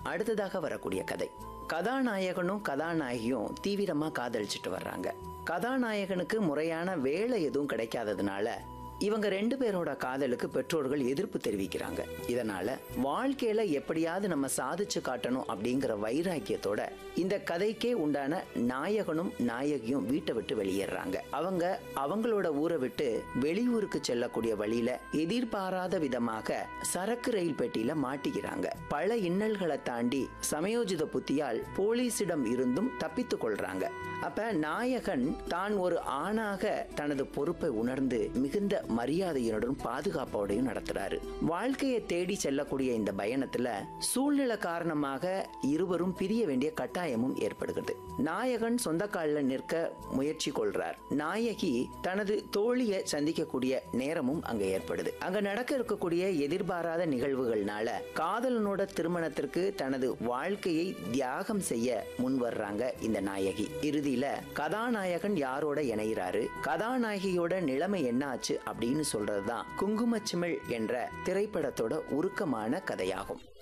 அடுத்ததாக வரக்கூடிய கதை கதாநாயகனும் கதாநாயகியும் தீவிரமா காதலிச்சிட்டு வர்றாங்க கதாநாயகனுக்கு முறையான வேலை எதுவும் கிடைக்காததுனால இவங்க ரெண்டு பேரோட காதலுக்கு பெற்றோர்கள் எதிர்ப்பு தெரிவிக்கிறாங்க இதனால வாழ்க்கையில எப்படியாவது நம்ம சாதிச்சு காட்டணும் அப்படிங்கிற வைராக்கியத்தோட இந்த கதைக்கே உண்டான நாயகனும் நாயகியும் வீட்டை விட்டு வெளியேறாங்க அவங்க அவங்களோட ஊரை விட்டு வெளியூருக்கு செல்லக்கூடிய வழியில எதிர்பாராத விதமாக சரக்கு ரயில் பெட்டியில மாட்டிக்கிறாங்க பல இன்னல்களை தாண்டி சமயோஜித புத்தியால் போலீசிடம் இருந்தும் தப்பித்துக் கொள்றாங்க அப்ப நாயகன் தான் ஒரு ஆணாக தனது பொறுப்பை உணர்ந்து மிகுந்த மரியாதையுடன் பாதுகாப்போடையும் நடத்துறாரு வாழ்க்கையை தேடி செல்லக்கூடிய இந்த பயணத்துல சூழ்நிலை காரணமாக இருவரும் பிரிய வேண்டிய கட்டாயமும் ஏற்படுகிறது நாயகன் சொந்த காலில் நிற்க முயற்சி கொள்றார் நாயகி தனது தோழியை சந்திக்கக்கூடிய நேரமும் அங்க ஏற்படுது அங்க நடக்க இருக்கக்கூடிய எதிர்பாராத நிகழ்வுகள்னால காதலனோட திருமணத்திற்கு தனது வாழ்க்கையை தியாகம் செய்ய முன் வர்றாங்க இந்த நாயகி இறுதியில கதாநாயகன் யாரோட இணைகிறாரு கதாநாயகியோட நிலைமை என்னாச்சு அப்படின்னு சொல்றதுதான் குங்குமச்சிமிழ் என்ற திரைப்படத்தோட உருக்கமான கதையாகும்